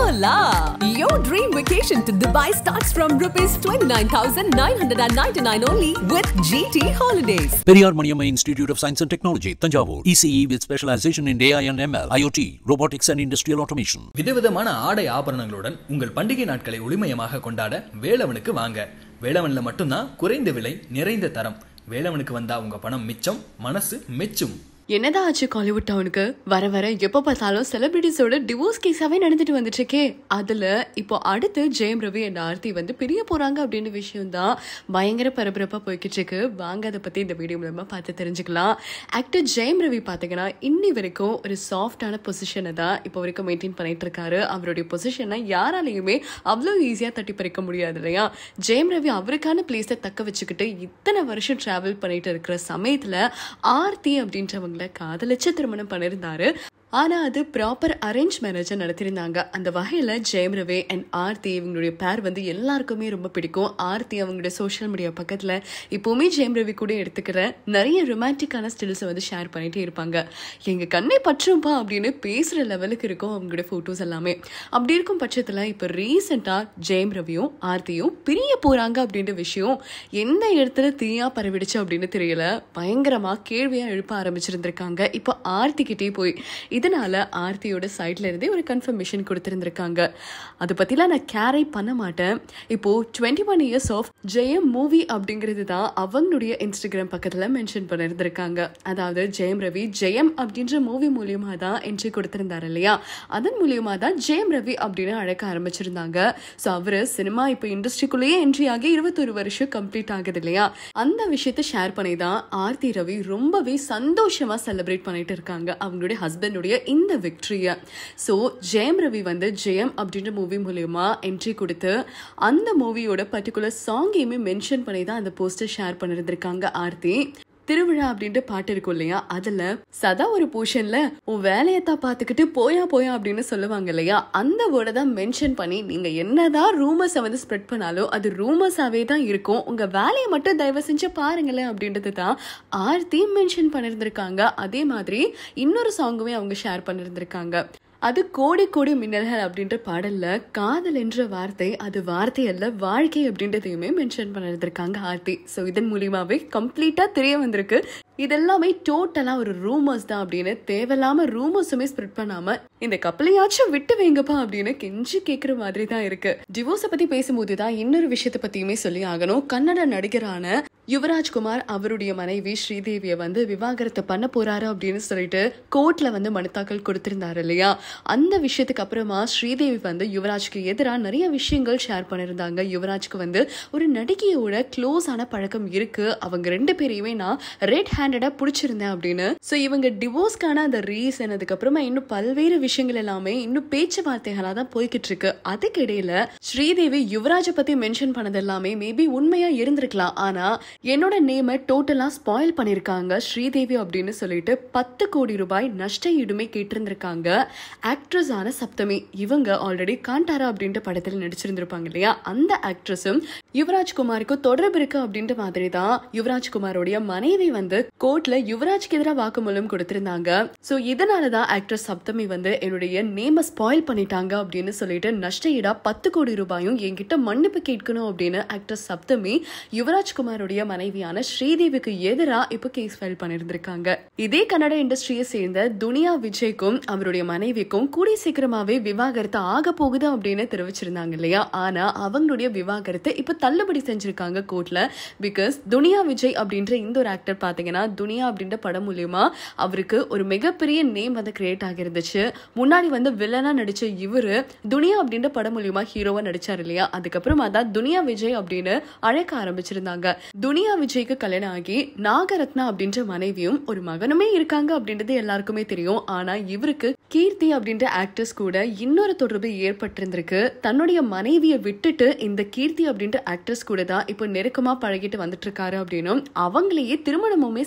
Hola! Your dream vacation to Dubai starts from rupees 29,999 only with GT Holidays. Periyar Maniamma Institute of Science and Technology, Tanjavur. ECE with specialization in AI and ML, IoT, robotics and industrial automation. விதவிதமான ஆடை ஆபரணங்களுடன் உங்கள் பண்டிகை நாட்களை ஒளிமயமாக கொண்டாட வேலவனுக்கு வாங்க வேலவன்ல மட்டும்தான் குறைந்த விலை நிறைந்த தரம் வேலவனுக்கு வந்தா உங்க பணம் மிச்சம் மனசு மெச்சும் என்னதான் ஆச்சு காலிவுட் டவுனுக்கு வர வர எப்போ பார்த்தாலும் செலிபிரிட்டிஸோட டிவோர்ஸ் கேஸாவே நடந்துட்டு வந்துட்டு இருக்கே அதுல இப்போ அடுத்து ஜெயம் ரவி அண்ட் ஆர்த்தி வந்து பிரிய போறாங்க அப்படின்ற விஷயம் தான் பயங்கர பரபரப்பா போய்கிட்டு இருக்கு வாங்க அதை பத்தி இந்த வீடியோ மூலமா பார்த்து தெரிஞ்சுக்கலாம் ஆக்டர் ஜெயம் ரவி பாத்தீங்கன்னா இன்னி வரைக்கும் ஒரு சாஃப்டான பொசிஷனை தான் இப்போ வரைக்கும் மெயின்டைன் பண்ணிட்டு இருக்காரு அவருடைய பொசிஷனை யாராலையுமே அவ்வளோ ஈஸியா தட்டி பறிக்க முடியாது இல்லையா ஜெயம் ரவி அவருக்கான பிளேஸை தக்க வச்சுக்கிட்டு இத்தனை வருஷம் டிராவல் பண்ணிட்டு இருக்கிற சமயத்துல ஆர்த்தி அப்படின்றவங்கள காதலிச்சு திருமணம் பண்ணியிருந்தாரு ஆனா அது ப்ராப்பர் அரேஞ்ச் மேரேஜை நடத்தியிருந்தாங்க அந்த வகையில ஜெயம் ரவி அண்ட் ஆர்த்தி இவங்களுடைய பேர் வந்து எல்லாருக்குமே ரொம்ப பிடிக்கும் ஆர்த்தி அவங்களுடைய சோஷியல் மீடியா பக்கத்துல இப்பவுமே ஜெயம் ரவி கூட எடுத்துக்கிற நிறைய ரொமான்டிக்கான ஸ்டில்ஸை வந்து ஷேர் பண்ணிட்டே இருப்பாங்க எங்க கண்ணை பற்றும்பா அப்படின்னு பேசுற லெவலுக்கு இருக்கும் அவங்களுடைய போட்டோஸ் எல்லாமே அப்படி இருக்கும் பட்சத்துல இப்ப ரீசெண்டா ஜெயம் ரவியும் ஆர்த்தியும் பிரிய போறாங்க அப்படின்ற விஷயம் எந்த இடத்துல தீயா பரவிடுச்சு அப்படின்னு தெரியல பயங்கரமா கேள்வியா எழுப்ப ஆரம்பிச்சிருந்திருக்காங்க இப்போ ஆர்த்தி கிட்டே போய் இதனால ஆர்த்தியோட சைட்ல இருந்தே ஒரு கன்ஃபர்மேஷன் கொடுத்துருந்துருக்காங்க அதை பத்திலாம் நான் கேரை பண்ண மாட்டேன் இப்போ twenty one years of Jayam movie அப்படிங்கிறது தான் அவங்களுடைய இன்ஸ்டாகிராம் பக்கத்துல மென்ஷன் பண்ணியிருந்திருக்காங்க அதாவது ஜெயம் ரவி ஜெயம் அப்படின்ற மூவி மூலியமா தான் என்ட்ரி கொடுத்திருந்தாரு இல்லையா அதன் மூலியமா தான் ஜெயம் ரவி அப்படின்னு அழைக்க ஆரம்பிச்சிருந்தாங்க ஸோ அவரு சினிமா இப்போ இண்டஸ்ட்ரிக்குள்ளேயே என்ட்ரி ஆகி இருபத்தொரு வருஷம் கம்ப்ளீட் ஆகுது இல்லையா அந்த விஷயத்த ஷேர் பண்ணி தான் ஆர்த்தி ரவி ரொம்பவே சந்தோஷமா செலிப்ரேட் பண்ணிட்டு இருக்காங்க அவங்களுடைய ஹஸ்பண்டுடைய இந்த விக்ட்ரியை ஸோ ஜெயம் ரவி வந்து ஜெயம் அப்படின்ற மூவி மூலயமா என்ட்ரி கொடுத்து அந்த மூவியோட பர்டிகுலர் சாங்கையுமே மென்ஷன் பண்ணி தான் அந்த போஸ்டர் ஷேர் பண்ணிருந்திருக்காங்க ஆர்த்தி திருவிழா அப்படின்ட்டு பாட்டு இருக்கும் இல்லையா அதுல சதா ஒரு போர்ஷன்ல உன் வேலையத்தான் பார்த்துக்கிட்டு போயா போயா அப்படின்னு சொல்லுவாங்க இல்லையா அந்த வேர்டை தான் மென்ஷன் பண்ணி நீங்க என்னதான் ரூமர்ஸை வந்து ஸ்ப்ரெட் பண்ணாலும் அது ரூமர்ஸாவே தான் இருக்கும் உங்க வேலையை மட்டும் தயவு செஞ்சு பாருங்களேன் அப்படின்றது தான் ஆர்த்தி மென்ஷன் பண்ணியிருந்திருக்காங்க அதே மாதிரி இன்னொரு சாங்குமே அவங்க ஷேர் பண்ணியிருந்திருக்காங்க அது கோடி கோடி மின்னல்கள் அப்படின்ற பாடல்ல காதல் என்ற வார்த்தை அது வார்த்தை அல்ல வாழ்க்கை அப்படின்றதையுமே மென்ஷன் பண்ணிருந்திருக்காங்க ஆர்த்தி ஸோ இதன் மூலியமாவே கம்ப்ளீட்டா தெரிய வந்திருக்கு இதெல்லாமே டோட்டலா ஒரு ரூமர்ஸ் தான் அப்படின்னு தேவையில்லாம ரூமர்ஸுமே ஸ்ப்ரெட் பண்ணாம இந்த கப்பலையாச்சும் விட்டு வைங்கப்பா அப்படின்னு கெஞ்சி கேட்குற மாதிரி தான் இருக்கு டிவோர்ஸை பத்தி பேசும்போது தான் இன்னொரு விஷயத்தை பத்தியுமே சொல்லி ஆகணும் கன்னட நடிகரான யுவராஜ்குமார் அவருடைய மனைவி ஸ்ரீதேவியை வந்து விவாகரத்து பண்ண போறாரு அப்படின்னு சொல்லிட்டு கோர்ட்ல வந்து மனு தாக்கல் கொடுத்திருந்தாரு இல்லையா அந்த விஷயத்துக்கு அப்புறமா ஸ்ரீதேவி வந்து யுவராஜ்க்கு எதிராக நிறைய விஷயங்கள் ஷேர் பண்ணியிருந்தாங்க யுவராஜ்க்கு வந்து ஒரு நடிகையோட க்ளோஸ் ஆன பழக்கம் இருக்கு அவங்க ரெண்டு பேரையுமே நான் ரெட் ஹேண்டடா பிடிச்சிருந்தேன் அப்படின்னு ஸோ இவங்க டிவோர்ஸ்க்கான அந்த ரீசன் அதுக்கப்புறமா இன்னும் பல்வேறு விஷயங்கள் எல்லாமே இன்னும் பேச்சுவார்த்தைகளாக தான் போய்கிட்டு இருக்கு அதுக்கு இடையில ஸ்ரீதேவி யுவராஜை பத்தி மென்ஷன் பண்ணது எல்லாமே மேபி உண்மையா இருந்திருக்கலாம் ஆனா என்னோட நேமை டோட்டலா ஸ்பாயில் பண்ணிருக்காங்க ஸ்ரீதேவி அப்படின்னு சொல்லிட்டு பத்து கோடி ரூபாய் நஷ்ட ஈடுமே கேட்டிருந்திருக்காங்க ஆக்ட்ரஸ் ஆன சப்தமி இவங்க ஆல்ரெடி காண்டாரா அப்படின்ற படத்தில் நடிச்சிருந்திருப்பாங்க இல்லையா அந்த ஆக்ட்ரஸும் யுவராஜ் குமாருக்கு தொடர்பு இருக்கு அப்படின்ற மாதிரி தான் யுவராஜ் குமாரோடைய மனைவி வந்து கோர்ட்ல யுவராஜ்க்கு எதிராக வாக்குமூலம் கொடுத்திருந்தாங்க சோ இதனாலதான் ஆக்ட்ரஸ் சப்தமி வந்து என்னுடைய நேம ஸ்பாயில் பண்ணிட்டாங்க அப்படின்னு சொல்லிட்டு நஷ்ட ஈடா பத்து கோடி ரூபாயும் என்கிட்ட மன்னிப்பு கேட்கணும் அப்படின்னு ஆக்ட்ரஸ் சப்தமி யுவராஜ் குமாரோடைய மனைவியான ஸ்ரீதேவிக்கு எதிரா இப்போ கேஸ் ஃபைல் பண்ணிருந்திருக்காங்க இதே கன்னட இண்டஸ்ட்ரியை சேர்ந்த துனியா விஜய்க்கும் அவருடைய மனைவிக்கும் கூடிய சீக்கிரமாவே விவாகரத்து ஆக போகுது அப்படின்னு தெரிவிச்சிருந்தாங்க இல்லையா ஆனா அவங்களுடைய விவாகரத்து இப்ப தள்ளுபடி செஞ்சிருக்காங்க கோர்ட்ல பிகாஸ் துனியா விஜய் அப்படின்ற இந்த ஒரு ஆக்டர் பாத்தீங்கன்னா துனியா அப்படின்ற படம் மூலியமா அவருக்கு ஒரு மிகப்பெரிய நேம் வந்து கிரியேட் ஆகிருந்துச்சு முன்னாடி வந்து வில்லனா நடிச்ச இவரு துனியா அப்படின்ற படம் மூலியமா ஹீரோவா நடிச்சார் இல்லையா அதுக்கப்புறமா தான் துனியா விஜய் அப்படின்னு அழைக்க ஆரம்பிச்சிருந்தாங்க துனியா விஜய்க்கு கல்யாணம் ஆகி நாகரத்னா அப்படின்ற மனைவியும் ஒரு மகனுமே இருக்காங்க அப்படின்றது எல்லாருக்குமே தெரியும் ஆனா இவருக்கு கீர்த்தி அப்படின்ற ஆக்டர்ஸ் கூட இன்னொரு தொடர்பு ஏற்பட்டிருந்திருக்கு தன்னுடைய மனைவியை விட்டுட்டு இந்த கீர்த்தி அப்படின்ற ஆக்டர்ஸ் கூட தான் இப்போ நெருக்கமா பழகிட்டு வந்துட்டு இருக்காரு அப்படின்னும் அவங்களையே திருமணமுமே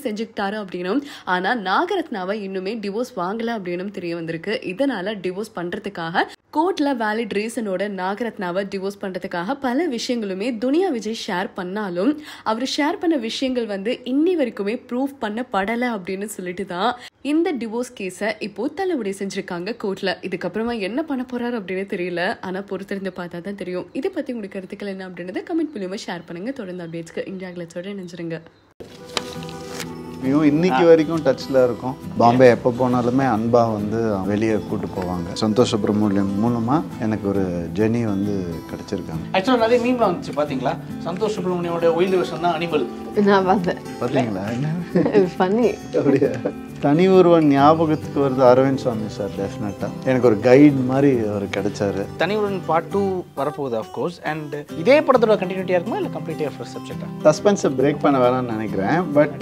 செஞ்சுக்கிட்டாரு அப்படின்னும் ஆனா நாகரத்னாவை இன்னுமே டிவோர்ஸ் வாங்கல அப்படின்னும் தெரிய வந்திருக்கு இதனால டிவோர்ஸ் பண்றதுக்காக கோர்ட்ல வேலிட் ரீசனோட நாகரத்னாவை டிவோர்ஸ் பண்றதுக்காக பல விஷயங்களுமே துனியா விஜய் ஷேர் பண்ணாலும் அவர் ஷேர் பண்ண விஷயங்கள் வந்து இன்னி வரைக்குமே ப்ரூவ் பண்ணப்படலை அப்படின்னு சொல்லிட்டு தான் இந்த டிவோர்ஸ் கேஸை இப்போ தள்ளுபடி செஞ்சிருக்காங்க கோர்ட்ல இதுக்கப்புறமா என்ன பண்ண போறாரு அப்படின்னு தெரியல ஆனா பொறுத்திருந்து பார்த்தா தான் தெரியும் இதை பத்தி உங்களுக்கு கருத்துக்கள் என்ன அப்படின்றத கமெண்ட் மூலியமா ஷேர் பண்ணுங்க தொடர்ந்து அப்டேட்ஸ்க்கு இந்தியா கிளச்சோட நினைச்சிருங்க வியூ இன்னைக்கு வரைக்கும் டச்சில் இருக்கும் பாம்பே எப்போ போனாலுமே அன்பா வந்து வெளியே கூட்டு போவாங்க சந்தோஷ் சுப்ரமணியம் மூலமாக எனக்கு ஒரு ஜெனி வந்து கிடைச்சிருக்காங்க ஆக்சுவலாக நிறைய மீம்லாம் வந்துச்சு பார்த்தீங்களா சந்தோஷ் சுப்ரமணியோட ஒயில்டு வருஷன் தான் அனிமல் நான் பார்த்தேன் பார்த்தீங்களா என்ன பண்ணி அப்படியா தனி ஒருவன் ஞாபகத்துக்கு வருது அரவிந்த் சுவாமி சார் டெஃபினட்டாக எனக்கு ஒரு கைட் மாதிரி அவர் கிடைச்சாரு தனியுடன் பார்ட் டூ வரப்போகுது ஆஃப்கோர்ஸ் அண்ட் இதே படத்தோட கண்டினியூட்டியாக இருக்குமா இல்லை கம்ப்ளீட்டாக ஃபர்ஸ்ட் சப்ஜெக்டா சஸ்பென்ஸை பிரேக் பண்ண வேணாம்னு நினைக்கிறேன் பட்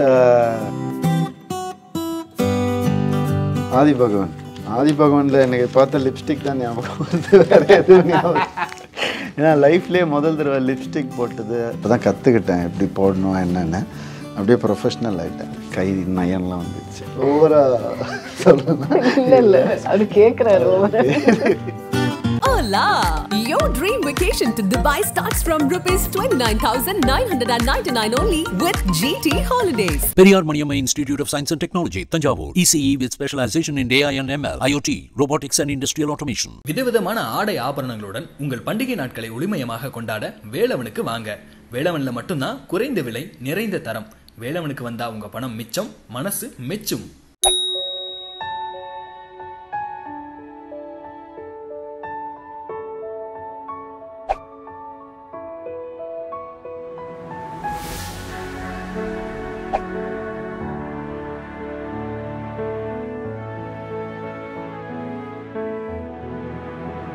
ஆதி பகவான் ஆதி பகவானில் எனக்கு பார்த்த லிப்ஸ்டிக் தான் ஞாபகம் வருது வேற எதுவும் ஞாபகம் ஏன்னா லைஃப்லேயே முதல் தடவை லிப்ஸ்டிக் போட்டது அப்போ தான் கற்றுக்கிட்டேன் எப்படி போடணும் என்னென்னு அப்படியே ப்ரொஃபஷ்னல் ஆகிட்டேன் கை நயன்லாம் வந்துச்சு ஓவராக சொல்லணும் இல்ல இல்ல அவர் கேக்குறாரு over. Hola! Your dream vacation to Dubai starts from rupees 29,999 only with GT Holidays. Periyar Maniamma Institute of Science and Technology, Tanjavur. ECE with specialization in AI and ML, IoT, robotics and industrial automation. விதவிதமான ஆடை ஆபரணங்களுடன் உங்கள் பண்டிகை நாட்களை ஒளிமயமாக கொண்டாட வேலவனுக்கு வாங்க வேலவன்ல மட்டும்தான் குறைந்த விலை நிறைந்த தரம் வேலவனுக்கு வந்தா உங்க பணம் மிச்சம் மனசு மெச்சும்